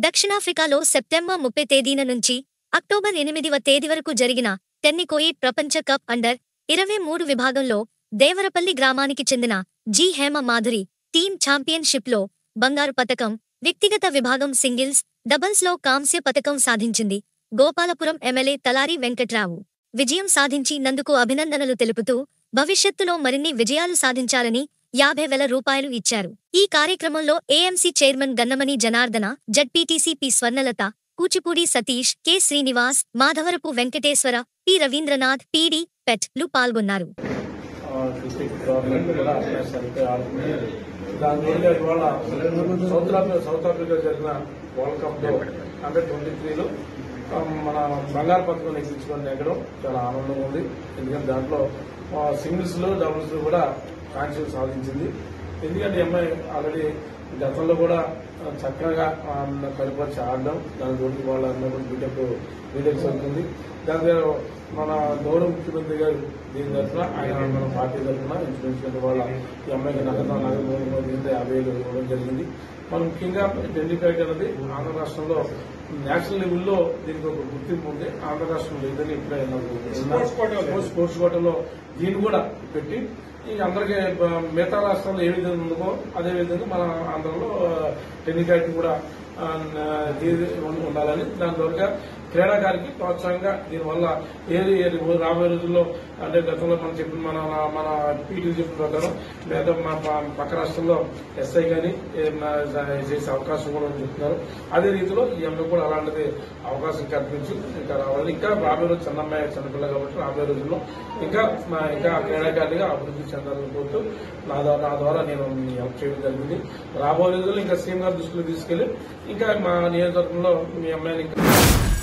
దక్షిణాఫ్రికాలో సెప్టెంబర్ ముప్పై తేదీన నుంచి అక్టోబర్ ఎనిమిదివ తేదీ వరకు జరిగిన టెన్నికోయి ప్రపంచ కప్ అండర్ ఇరవై మూడు విభాగంలో దేవరపల్లి గ్రామానికి చెందిన జి హేమ మాధురి టీమ్ ఛాంపియన్షిప్లో బంగారు పతకం వ్యక్తిగత విభాగం సింగిల్స్ డబుల్స్లో కాంస్య పతకం సాధించింది గోపాలపురం ఎమ్మెల్యే తలారి వెంకట్రావు విజయం సాధించి నందుకు అభినందనలు తెలుపుతూ భవిష్యత్తులో మరిన్ని విజయాలు సాధించాలని యాభై వేల రూపాయలు ఇచ్చారు ఈ కార్యక్రమంలో AMC chairman Gannamani Janardhana ZPTC P Swarnalatha Kuchipudi Satish K Srinivas Madhavarapu Venkateswara P Ravindranath PD పెట్ లు పాల్గొన్నారు డిస్ట్రిక్ట్ గవర్నమెంట్ కూడా సరిగ్గా ఆడుతుంది దాని ద్వారా ఇవాళ సౌత్ ఆఫ్రికా సౌత్ ఆఫ్రికా జరిగిన వరల్డ్ కప్ లో అండర్ ట్వంటీ త్రీలో మన బంగారు పథకం ఎక్కించుకొని ఎక్కడం చాలా ఆనందంగా ఉంది ఎందుకంటే దాంట్లో సింగిల్స్ లో డబుల్స్ లో కూడా కాంక్షలు సాధించింది ఎందుకంటే ఈ అమ్మాయి ఆల్రెడీ గతంలో కూడా ఆ, చక్కగా ఆ, కలుపరిచి ఆడడం దాని గురించి వాళ్ళ అన్నప్పుడు బీటెక్ బీటెక్ చదువుతుంది దాని మీద మన గౌరవ ముఖ్యమంత్రి గారు దీని తరఫున ఆయన మన పార్టీ తరఫున ఇన్సూరెన్స్ వాళ్ళ ఈ అమ్మాయికి నగదు నగదు యాభై వేలు ఇవ్వడం జరిగింది మనం ముఖ్యంగా డెండికైట్ అనేది ఆంధ్ర రాష్ట్రంలో నేషనల్ లెవెల్లో దీనికి ఒక గుర్తింపు ఉంది ఆంధ్ర రాష్ట్రంలో లేదని ఇప్పుడే నాకు స్పోర్ట్స్ కోటలో దీన్ని కూడా పెట్టి ఈ అందరికీ బ- మిగతా రాష్ట్రాల్లో ఏ విధంగా ఉందో అదే విధంగా మన ఆంధ్రలో టెన్నికైట్ కూడా ఆ, ఇది ఉండాలని దాని ద్వారా క్రీడాకారికి ప్రోత్సాహంగా దీనివల్ల ఏది ఏది రాబోయే రోజుల్లో అంటే గతంలో మనం చెప్పిన మన మన పీటీలు చెప్పిన ప్రకారం లేదా మా ప- పక్క రాష్ట్రంలో ఎస్ఐ కానీ చేసే అవకాశం కూడా ఉంది చెప్తున్నారు అదే రీతిలో ఈ అమ్మాయి కూడా అలాంటిది అవకాశం కల్పించి ఇంకా రావాలి ఇంకా రాబోయే రోజు చిన్నమ్మాయి చిన్నపిల్ల కాబట్టి రాబోయే రోజుల్లో ఇంకా మా- ఇంకా క్రీడాకారిగా అభివృద్ధి చెందాలని కోరుతూ నా ద్వారా నా ద్వారా నేను మీ హెల్ప్ చేయడం జరిగింది రాబోయే రోజుల్లో ఇంకా సీఎం గారి దృష్టిలో తీసుకెళ్లి ఇంకా మా నియోజకవర్గంలో మీ అమ్మాయిని ఇంకా